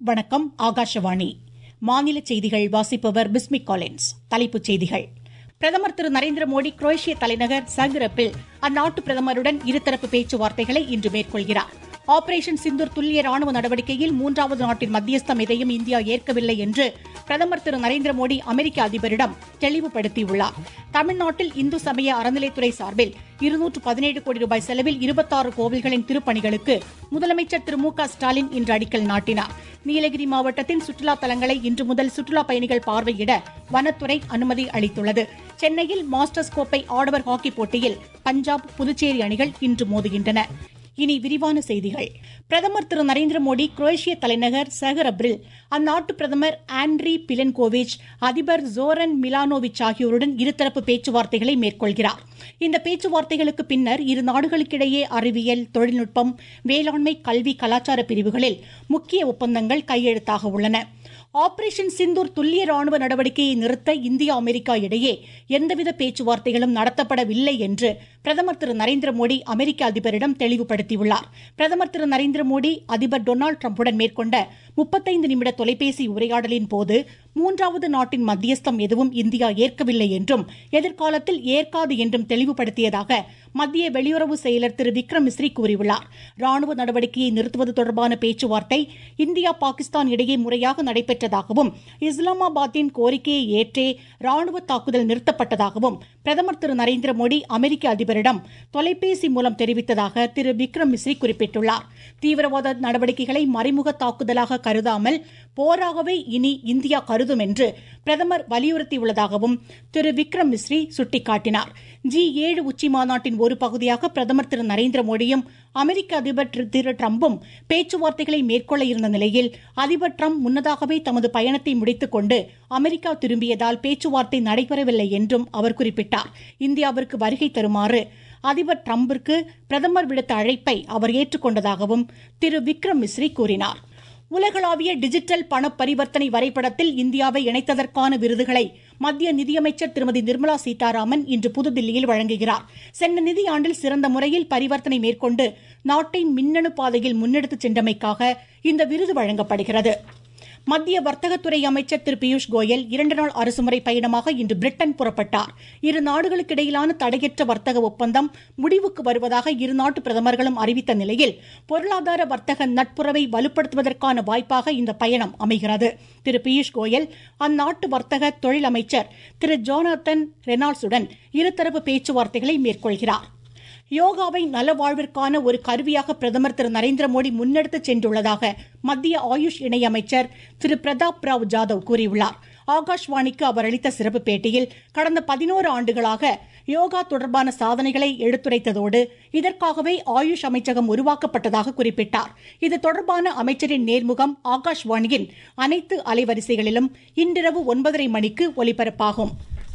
வணக்கம் ஆகாஷவாணி மாநில செய்திகள் வாசிப்பவர் பிஸ்மி காலின்ஸ் தலைப்புச் செய்திகள் பிரதமர் திரு நரேந்திர மோடி குரோேஷிய தலைநகர் சக்ரப்பில் அந்நாட்டு பிரதமருடன் இருதரப்பு பேச்சுவார்த்தைகளை இன்று மேற்கொள்கிறார் ஆபரேஷன் சிந்தூர் துல்லிய ராணுவ நடவடிக்கையில் மூன்றாவது நாட்டின் மத்தியஸ்தம் எதையும் இந்தியா ஏற்கவில்லை என்று பிரதமர் திரு நரேந்திர மோடி அமெரிக்க அதிபரிடம் தெளிவுபடுத்தியுள்ளார் தமிழ்நாட்டில் இந்து சமய அறநிலைத்துறை சார்பில் இருநூற்று பதினேழு கோடி ரூபாய் செலவில் இருபத்தாறு கோவில்களின் திருப்பணிகளுக்கு முதலமைச்சர் திரு மு க ஸ்டாலின் இன்று அடிக்கல் நாட்டினார் நீலகிரி மாவட்டத்தின் சுற்றுலா தலங்களை இன்று முதல் சுற்றுலா பயணிகள் பார்வையிட வனத்துறை அனுமதி அளித்துள்ளது சென்னையில் மாஸ்டர்ஸ் கோப்பை ஆடவர் ஹாக்கி போட்டியில் பஞ்சாப் புதுச்சேரி அணிகள் இன்று மோதுகின்றன இனி விரிவான செய்திகள் பிரதமர் திரு நரேந்திர மோடி குரோேஷிய தலைநகர் சஹரப்ரில் அந்நாட்டு பிரதமர் ஆண்ட்ரி பிலன்கோவிச் அதிபர் ஜோரன் மிலானோவிச் ஆகியோருடன் இருதரப்பு பேச்சுவார்த்தைகளை மேற்கொள்கிறார் இந்த பேச்சுவார்த்தைகளுக்கு பின்னர் இரு நாடுகளுக்கிடையே அறிவியல் தொழில்நுட்பம் வேளாண்மை கல்வி கலாச்சார பிரிவுகளில் முக்கிய ஒப்பந்தங்கள் கையெழுத்தாக உள்ளன ஆபரேஷன் சிந்தூர் துல்லிய ராணுவ நடவடிக்கையை நிறுத்த இந்தியா அமெரிக்கா இடையே எந்தவித பேச்சுவார்த்தைகளும் நடத்தப்படவில்லை என்று பிரதமர் திரு நரேந்திர மோடி அமெரிக்க அதிபரிடம் தெளிவுபடுத்தியுள்ளார் பிரதமர் திரு நரேந்திர மோடி அதிபர் டொனால்டு டிரம்புடன் மேற்கொண்ட முப்பத்தைந்து நிமிட தொலைபேசி உரையாடலின் போது மூன்றாவது நாட்டின் மத்தியஸ்தம் எதுவும் இந்தியா ஏற்கவில்லை என்றும் எதிர்காலத்தில் ஏற்காது என்றும் தெளிவுபடுத்தியதாக மத்திய வெளியுறவு செயலர் திரு விக்ரம் மிஸ்ரி கூறியுள்ளார் ராணுவ நடவடிக்கையை நிறுத்துவது தொடர்பான பேச்சுவார்த்தை இந்தியா பாகிஸ்தான் இடையே முறையாக நடைபெற்றதாகவும் இஸ்லாமாபாத்தின் கோரிக்கையை ஏற்றே ராணுவ தாக்குதல் நிறுத்தப்பட்டதாகவும் பிரதமர் திரு நரேந்திர மோடி அமெரிக்க அதிபரிடம் தொலைபேசி மூலம் தெரிவித்ததாக திரு விக்ரம் மிஸ்ரி குறிப்பிட்டுள்ளார் தீவிரவாத நடவடிக்கைகளை மறைமுக தாக்குதலாக கருதாமல் போராகவே இனி இந்தியா கருதும் என்று பிரதமர் வலியுறுத்தியுள்ளதாகவும் திரு விக்ரம் மிஸ்ரி சுட்டிக்காட்டினார் ஜி ஏழு உச்சி மாநாட்டின் ஒரு பகுதியாக பிரதமர் திரு நரேந்திர மோடியும் அமெரிக்க அதிபர் திரு டிரம்பும் பேச்சுவார்த்தைகளை மேற்கொள்ள இருந்த நிலையில் அதிபர் டிரம்ப் முன்னதாகவே தமது பயணத்தை முடித்துக் கொண்டு அமெரிக்கா திரும்பியதால் பேச்சுவார்த்தை நடைபெறவில்லை என்றும் அவர் குறிப்பிட்டார் இந்தியாவிற்கு வருகை தருமாறு அதிபர் டிரம்பிற்கு பிரதமர் விடுத்த அழைப்பை அவர் ஏற்றுக்கொண்டதாகவும் திரு விக்ரம் மிஸ்ரி கூறினார் உலகளாவிய டிஜிட்டல் பண பரிவர்த்தனை வரைபடத்தில் இந்தியாவை இணைத்ததற்கான விருதுகளை மத்திய நிதியமைச்சர் திருமதி நிர்மலா சீதாராமன் இன்று புதுதில்லியில் வழங்குகிறார் சென்ற நிதியாண்டில் சிறந்த முறையில் பரிவர்த்தனை மேற்கொண்டு நாட்டை மின்னணு பாதையில் முன்னெடுத்துச் சென்றமைக்காக இந்த விருது வழங்கப்படுகிறது மத்திய வர்த்தகத்துறை அமைச்சர் திரு பியூஷ் கோயல் இரண்டு நாள் அரசுமுறை பயணமாக இன்று பிரிட்டன் புறப்பட்டார் இரு நாடுகளுக்கு இடையிலான தடையற்ற வர்த்தக ஒப்பந்தம் முடிவுக்கு வருவதாக இரு நாட்டு பிரதமர்களும் அறிவித்த நிலையில் பொருளாதார வர்த்தக நட்புறவை வலுப்படுத்துவதற்கான வாய்ப்பாக இந்த பயணம் அமைகிறது திரு பியூஷ் கோயல் அந்நாட்டு வர்த்தக தொழில் அமைச்சர் திரு ஜோனாத்தன் ரெனால்ட்ஸுடன் இருதரப்பு பேச்சுவார்த்தைகளை மேற்கொள்கிறார் யோகாவை நலவாழ்விற்கான ஒரு கருவியாக பிரதமர் திரு நரேந்திர மோடி முன்னெடுத்துச் சென்றுள்ளதாக மத்திய ஆயுஷ் இணையமைச்சர் திரு பிரதாப் ராவ் ஜாதவ் கூறியுள்ளார் ஆகாஷ்வாணிக்கு அவர் அளித்த சிறப்பு பேட்டியில் கடந்த பதினோரு ஆண்டுகளாக யோகா தொடர்பான சாதனைகளை எடுத்துரைத்ததோடு இதற்காகவே ஆயுஷ் அமைச்சகம் உருவாக்கப்பட்டதாக குறிப்பிட்டார் இது தொடர்பான அமைச்சரின் நேர்முகம் ஆகாஷ்வாணியின் அனைத்து அலைவரிசைகளிலும் இன்றிரவு ஒன்பதரை மணிக்கு ஒலிபரப்பாகும்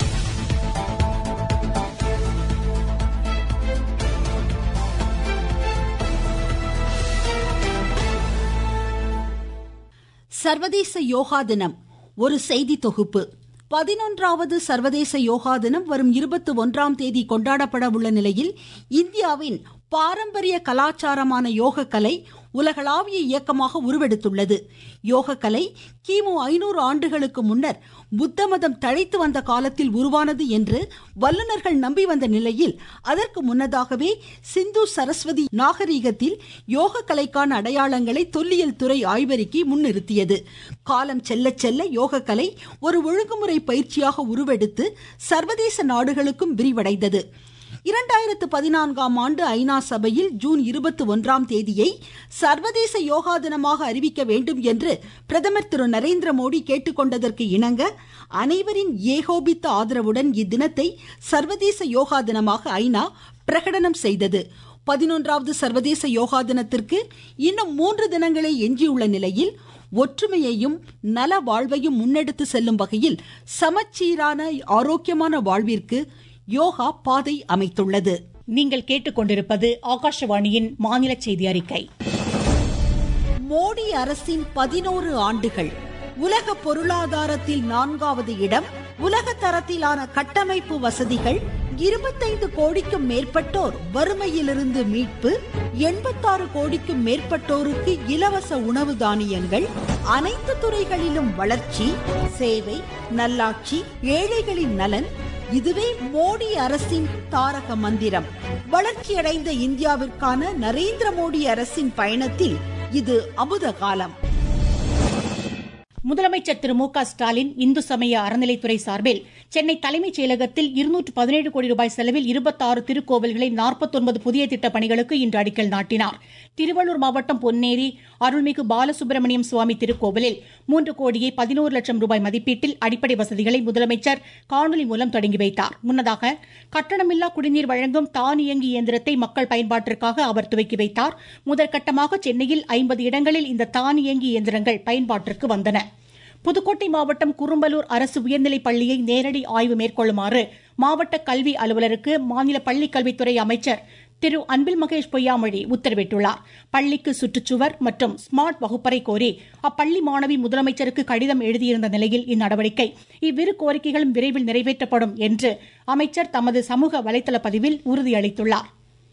சர்வதேச யோகா தினம் ஒரு செய்தி தொகுப்பு பதினொன்றாவது சர்வதேச யோகா தினம் வரும் இருபத்தி ஒன்றாம் தேதி கொண்டாடப்பட உள்ள நிலையில் இந்தியாவின் பாரம்பரிய கலாச்சாரமான யோக கலை உலகளாவிய இயக்கமாக உருவெடுத்துள்ளது யோக கலை கிமு ஐநூறு ஆண்டுகளுக்கு முன்னர் புத்த மதம் தழைத்து வந்த காலத்தில் உருவானது என்று வல்லுநர்கள் நம்பி வந்த நிலையில் அதற்கு முன்னதாகவே சிந்து சரஸ்வதி நாகரீகத்தில் யோக கலைக்கான அடையாளங்களை தொல்லியல் துறை ஆய்வறிக்கை முன்னிறுத்தியது காலம் செல்ல செல்ல யோக கலை ஒரு ஒழுங்குமுறை பயிற்சியாக உருவெடுத்து சர்வதேச நாடுகளுக்கும் விரிவடைந்தது இரண்டாயிரத்து பதினான்காம் ஆண்டு ஐநா சபையில் ஜூன் இருபத்தி ஒன்றாம் தேதியை சர்வதேச யோகா தினமாக அறிவிக்க வேண்டும் என்று பிரதமர் திரு நரேந்திர மோடி கேட்டுக்கொண்டதற்கு இணங்க அனைவரின் ஏகோபித்த ஆதரவுடன் இத்தினத்தை சர்வதேச யோகா தினமாக ஐநா பிரகடனம் செய்தது பதினொன்றாவது சர்வதேச யோகா தினத்திற்கு இன்னும் மூன்று தினங்களே எஞ்சியுள்ள நிலையில் ஒற்றுமையையும் நல வாழ்வையும் முன்னெடுத்து செல்லும் வகையில் சமச்சீரான ஆரோக்கியமான வாழ்விற்கு யோகா பாதை அமைத்துள்ளது நீங்கள் கேட்டுக்கொண்டிருப்பது ஆகாஷவாணியின் மாநில செய்தி அறிக்கை மோடி அரசின் பதினோரு ஆண்டுகள் உலக பொருளாதாரத்தில் நான்காவது இடம் உலக தரத்திலான கட்டமைப்பு வசதிகள் இருபத்தைந்து கோடிக்கும் மேற்பட்டோர் வறுமையிலிருந்து மீட்பு எண்பத்தாறு கோடிக்கும் மேற்பட்டோருக்கு இலவச உணவு தானியங்கள் அனைத்து துறைகளிலும் வளர்ச்சி சேவை நல்லாட்சி ஏழைகளின் நலன் இதுவே மோடி அரசின் தாரக மந்திரம் வளர்ச்சியடைந்த இந்தியாவிற்கான நரேந்திர மோடி அரசின் பயணத்தில் இது அமுத காலம் முதலமைச்சர் திரு மு க ஸ்டாலின் இந்து சமய அறநிலைத்துறை சார்பில் சென்னை தலைமைச் செயலகத்தில் இருநூற்று பதினேழு கோடி ரூபாய் செலவில் இருபத்தாறு திருக்கோவில்களை நாற்பத்தொன்பது புதிய திட்டப் பணிகளுக்கு இன்று அடிக்கல் நாட்டினார் திருவள்ளூர் மாவட்டம் பொன்னேரி அருள்மிகு பாலசுப்பிரமணியம் சுவாமி திருக்கோவிலில் மூன்று கோடியே பதினோரு லட்சம் ரூபாய் மதிப்பீட்டில் அடிப்படை வசதிகளை முதலமைச்சர் காணொலி மூலம் தொடங்கி வைத்தார் முன்னதாக கட்டணமில்லா குடிநீர் வழங்கும் தானியங்கி இயந்திரத்தை மக்கள் பயன்பாட்டிற்காக அவர் துவக்கி வைத்தார் முதற்கட்டமாக சென்னையில் ஐம்பது இடங்களில் இந்த தானியங்கி இயந்திரங்கள் பயன்பாட்டிற்கு வந்தன புதுக்கோட்டை மாவட்டம் குறும்பலூர் அரசு உயர்நிலைப் பள்ளியை நேரடி ஆய்வு மேற்கொள்ளுமாறு மாவட்ட கல்வி அலுவலருக்கு மாநில பள்ளிக்கல்வித்துறை அமைச்சர் திரு அன்பில் மகேஷ் பொய்யாமொழி உத்தரவிட்டுள்ளார் பள்ளிக்கு சுற்றுச்சுவர் மற்றும் ஸ்மார்ட் வகுப்பறை கோரி அப்பள்ளி மாணவி முதலமைச்சருக்கு கடிதம் எழுதியிருந்த நிலையில் இந்நடவடிக்கை இவ்விரு கோரிக்கைகளும் விரைவில் நிறைவேற்றப்படும் என்று அமைச்சர் தமது சமூக வலைதள பதிவில் உறுதியளித்துள்ளார்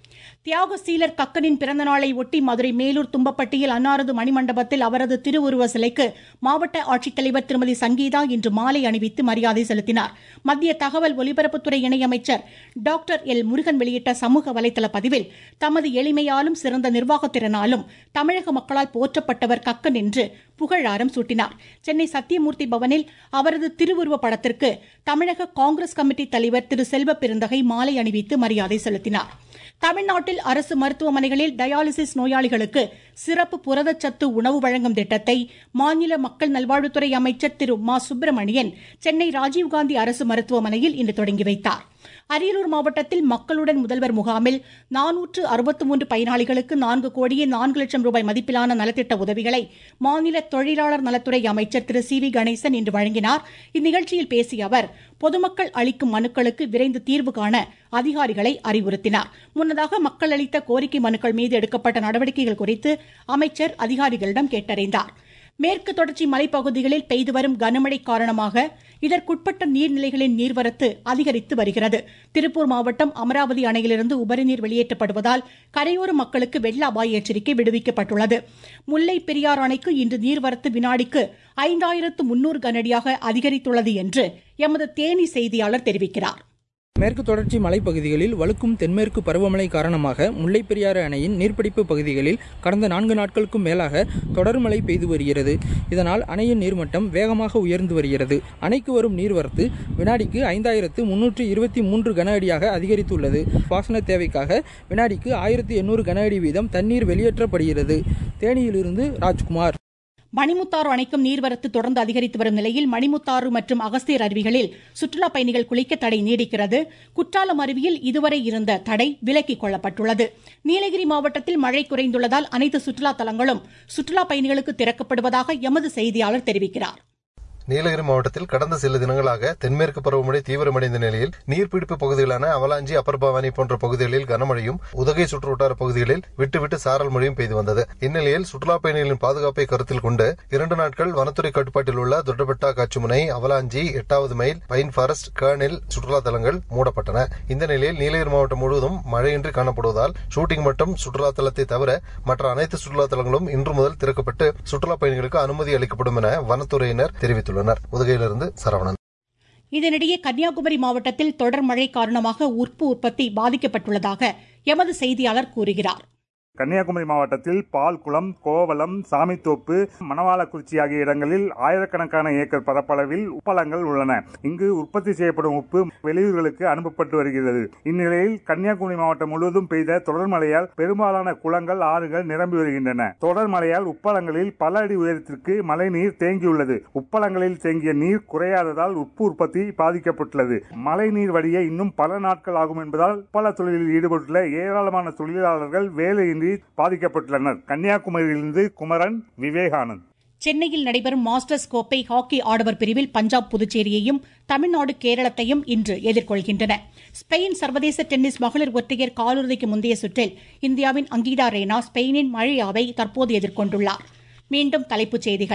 தியாக சீலர் கக்கனின் பிறந்த நாளை ஒட்டி மதுரை மேலூர் தும்பப்பட்டியில் அன்னாரது மணிமண்டபத்தில் அவரது திருவுருவ சிலைக்கு மாவட்ட ஆட்சித்தலைவர் திருமதி சங்கீதா இன்று மாலை அணிவித்து மரியாதை செலுத்தினார் மத்திய தகவல் ஒலிபரப்புத்துறை இணையமைச்சர் டாக்டர் எல் முருகன் வெளியிட்ட சமூக வலைதள பதிவில் தமது எளிமையாலும் சிறந்த நிர்வாகத்திறனாலும் தமிழக மக்களால் போற்றப்பட்டவர் கக்கன் என்று புகழாரம் சூட்டினார் சென்னை சத்தியமூர்த்தி பவனில் அவரது திருவுருவ படத்திற்கு தமிழக காங்கிரஸ் கமிட்டி தலைவர் திரு செல்வ பெருந்தகை மாலை அணிவித்து மரியாதை செலுத்தினார் தமிழ்நாட்டில் அரசு மருத்துவமனைகளில் டயாலிசிஸ் நோயாளிகளுக்கு சிறப்பு புரதச்சத்து உணவு வழங்கும் திட்டத்தை மாநில மக்கள் நல்வாழ்வுத்துறை அமைச்சர் திரு மா சுப்பிரமணியன் சென்னை ராஜீவ்காந்தி அரசு மருத்துவமனையில் இன்று தொடங்கி வைத்தார் அரியலூர் மாவட்டத்தில் மக்களுடன் முதல்வர் முகாமில் நானூற்று அறுபத்து மூன்று பயனாளிகளுக்கு நான்கு கோடியே நான்கு லட்சம் ரூபாய் மதிப்பிலான நலத்திட்ட உதவிகளை மாநில தொழிலாளர் நலத்துறை அமைச்சர் திரு சி வி கணேசன் இன்று வழங்கினார் இந்நிகழ்ச்சியில் பேசிய அவர் பொதுமக்கள் அளிக்கும் மனுக்களுக்கு விரைந்து தீர்வு காண அதிகாரிகளை அறிவுறுத்தினார் முன்னதாக மக்கள் அளித்த கோரிக்கை மனுக்கள் மீது எடுக்கப்பட்ட நடவடிக்கைகள் குறித்து அமைச்சர் அதிகாரிகளிடம் கேட்டறிந்தார் மேற்கு தொடர்ச்சி மலைப்பகுதிகளில் பெய்து வரும் கனமழை காரணமாக இதற்குட்பட்ட நீர்நிலைகளின் நீர்வரத்து அதிகரித்து வருகிறது திருப்பூர் மாவட்டம் அமராவதி அணையிலிருந்து உபரிநீர் வெளியேற்றப்படுவதால் கரையோர மக்களுக்கு வெள்ள அபாய எச்சரிக்கை விடுவிக்கப்பட்டுள்ளது முல்லை பெரியார் அணைக்கு இன்று நீர்வரத்து வினாடிக்கு ஐந்தாயிரத்து முன்னூறு கனடியாக அதிகரித்துள்ளது என்று எமது தேனி செய்தியாளர் தெரிவிக்கிறார் மேற்கு தொடர்ச்சி மலைப்பகுதிகளில் வலுக்கும் தென்மேற்கு பருவமழை காரணமாக முல்லைப்பெரியாறு அணையின் நீர்பிடிப்பு பகுதிகளில் கடந்த நான்கு நாட்களுக்கும் மேலாக தொடர் மழை பெய்து வருகிறது இதனால் அணையின் நீர்மட்டம் வேகமாக உயர்ந்து வருகிறது அணைக்கு வரும் நீர்வரத்து வினாடிக்கு ஐந்தாயிரத்து முன்னூற்று இருபத்தி மூன்று கன அடியாக அதிகரித்துள்ளது பாசன தேவைக்காக வினாடிக்கு ஆயிரத்தி எண்ணூறு கன அடி வீதம் தண்ணீர் வெளியேற்றப்படுகிறது தேனியிலிருந்து ராஜ்குமார் மணிமுத்தாறு அணைக்கும் நீர்வரத்து தொடர்ந்து அதிகரித்து வரும் நிலையில் மணிமுத்தாறு மற்றும் அகஸ்தியர் அருவிகளில் சுற்றுலா பயணிகள் குளிக்க தடை நீடிக்கிறது குற்றாலம் அருவியில் இதுவரை இருந்த தடை விலக்கிக் கொள்ளப்பட்டுள்ளது நீலகிரி மாவட்டத்தில் மழை குறைந்துள்ளதால் அனைத்து சுற்றுலா தலங்களும் சுற்றுலா பயணிகளுக்கு திறக்கப்படுவதாக எமது செய்தியாளர் தெரிவிக்கிறார் நீலகிரி மாவட்டத்தில் கடந்த சில தினங்களாக தென்மேற்கு பருவமழை தீவிரமடைந்த நிலையில் நீர்பிடிப்பு பகுதிகளான அவலாஞ்சி அப்பர் பவானி போன்ற பகுதிகளில் கனமழையும் உதகை சுற்றுவட்டார பகுதிகளில் விட்டுவிட்டு சாரல் மழையும் பெய்து வந்தது இந்நிலையில் சுற்றுலா பயணிகளின் பாதுகாப்பை கருத்தில் கொண்டு இரண்டு நாட்கள் வனத்துறை கட்டுப்பாட்டில் உள்ள தொட்டபெட்டா காட்சிமுனை அவலாஞ்சி எட்டாவது மைல் பைன் ஃபாரஸ்ட் கேர்னில் சுற்றுலா தலங்கள் மூடப்பட்டன இந்த நிலையில் நீலகிரி மாவட்டம் முழுவதும் மழையின்றி காணப்படுவதால் ஷூட்டிங் மற்றும் சுற்றுலா தலத்தை தவிர மற்ற அனைத்து சுற்றுலா தலங்களும் இன்று முதல் திறக்கப்பட்டு சுற்றுலா பயணிகளுக்கு அனுமதி அளிக்கப்படும் என வனத்துறையினர் தெரிவித்துள்ளனர் உள்ளனர் உதகையிலிருந்து சரவணன் இதனிடையே கன்னியாகுமரி மாவட்டத்தில் தொடர் மழை காரணமாக உப்பு உற்பத்தி பாதிக்கப்பட்டுள்ளதாக எமது செய்தியாளர் கூறுகிறார் கன்னியாகுமரி மாவட்டத்தில் பால்குளம் கோவளம் சாமித்தோப்பு மணவாளக்குறிச்சி ஆகிய இடங்களில் ஆயிரக்கணக்கான ஏக்கர் பரப்பளவில் உப்பளங்கள் உள்ளன இங்கு உற்பத்தி செய்யப்படும் உப்பு வெளியூர்களுக்கு அனுப்பப்பட்டு வருகிறது இந்நிலையில் கன்னியாகுமரி மாவட்டம் முழுவதும் பெய்த தொடர் மழையால் பெரும்பாலான குளங்கள் ஆறுகள் நிரம்பி வருகின்றன தொடர் மழையால் உப்பளங்களில் பல அடி உயரத்திற்கு மழைநீர் தேங்கியுள்ளது உப்பளங்களில் தேங்கிய நீர் குறையாததால் உப்பு உற்பத்தி பாதிக்கப்பட்டுள்ளது மழைநீர் வடிய இன்னும் பல நாட்கள் ஆகும் என்பதால் உப்பள தொழிலில் ஈடுபட்டுள்ள ஏராளமான தொழிலாளர்கள் வேலையின்றி பாதிக்கப்பட்டுள்ளனர் கன்னியாகுமரியிலிருந்து குமரன் விவேகானந்த் சென்னையில் நடைபெறும் மாஸ்டர்ஸ் கோப்பை ஹாக்கி ஆடவர் பிரிவில் பஞ்சாப் புதுச்சேரியையும் தமிழ்நாடு கேரளத்தையும் இன்று எதிர்கொள்கின்றன ஸ்பெயின் சர்வதேச டென்னிஸ் மகளிர் ஒற்றையர் காலிறுதிக்கு முந்தைய சுற்றில் இந்தியாவின் அங்கீதா ரேனா ஸ்பெயினின் மழையாவை தற்போது எதிர்கொண்டுள்ளார் மீண்டும் தலைப்புச் செய்திகள்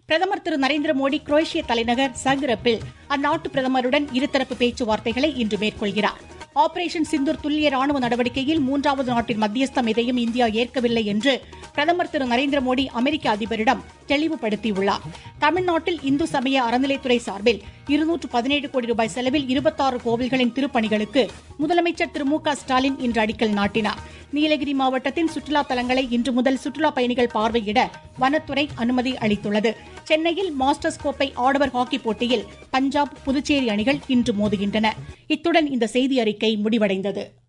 பிரதமர் திரு நரேந்திர மோடி குரோேஷிய தலைநகர் சக்ரப்பில் அந்நாட்டு பிரதமருடன் இருதரப்பு பேச்சுவார்த்தைகளை இன்று மேற்கொள்கிறார் ஆபரேஷன் சிந்தூர் துல்லிய ராணுவ நடவடிக்கையில் மூன்றாவது நாட்டின் மத்தியஸ்தம் எதையும் இந்தியா ஏற்கவில்லை என்று பிரதமர் திரு நரேந்திர மோடி அமெரிக்க அதிபரிடம் தெளிவுபடுத்தியுள்ளார் தமிழ்நாட்டில் இந்து சமய அறநிலைத்துறை சார்பில் இருநூற்று பதினேழு கோடி ரூபாய் செலவில் இருபத்தாறு கோவில்களின் திருப்பணிகளுக்கு முதலமைச்சர் திரு மு க ஸ்டாலின் இன்று அடிக்கல் நாட்டினார் நீலகிரி மாவட்டத்தின் சுற்றுலா தலங்களை இன்று முதல் சுற்றுலா பயணிகள் பார்வையிட வனத்துறை அனுமதி அளித்துள்ளது சென்னையில் மாஸ்டர்ஸ் கோப்பை ஆடவர் ஹாக்கி போட்டியில் பஞ்சாப் புதுச்சேரி அணிகள் இன்று மோதுகின்றன இத்துடன் இந்த செய்தி அறிக்கை முடிவடைந்தது